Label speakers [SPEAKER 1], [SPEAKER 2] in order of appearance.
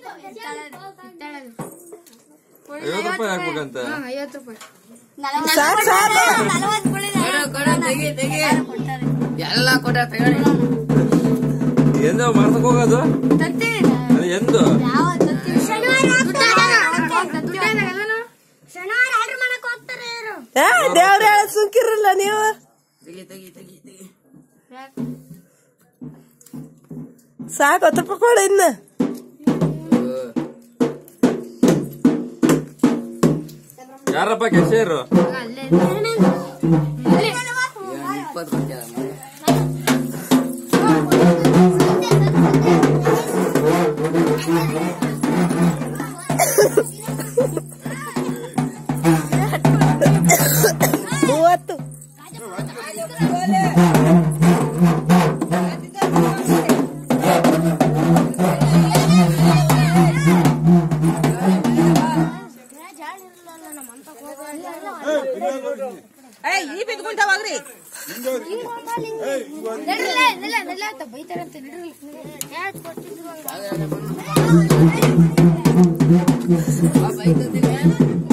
[SPEAKER 1] ಐವತ್ತು ರೂಪಾಯಿ ಹಾಕ್ಬೇಕಂತ
[SPEAKER 2] ಐವತ್ತು ರೂಪಾಯಿ
[SPEAKER 3] ಸಾಕ್ ಸಾಕು
[SPEAKER 4] ಎಲ್ಲ ಕೊಟ್ಟ ತಗೊಳ್ಳಿ
[SPEAKER 1] ಎಂದ ಮಾಡ್ಸಕ್ ಹೋಗೋದು ಅದು ಎಂದು
[SPEAKER 2] ಶನಿವಾರ ಆರ್ಡರ್ ಮಾಡಕ್ ಹೋಗ್ತಾರೆ ಇವರು
[SPEAKER 3] ಏ ದೇವ್ರ ಹೇಳ ಸುಂಕಿರಲ್ಲ ನೀವು
[SPEAKER 4] ತೆಗಿ ತೆಗಿ ತೆಗಿ ತೆಗಿ
[SPEAKER 3] ಸಾಕು ಹತ್ತು ರೂಪಾಯಿ ಕೊಡು ಇನ್ನ
[SPEAKER 1] ಯಾರಪ್ಪ ಕೆಶಿಯರು
[SPEAKER 4] ಇಪ್ಪತ್ತು ಕೊಡ್ತೀಯ
[SPEAKER 3] ಮೂವತ್ತು ಏಯ್ ಈ ಬಿದ್ಕೊಂತಾವಾಗ್ರಿ
[SPEAKER 2] ಬೈತಾರಂತೆ ನಡ್ರಿ ಯಾಕ್ ಕೊಟ್ಟಿದ್ರು
[SPEAKER 4] ಬೈತಂತೀನಿ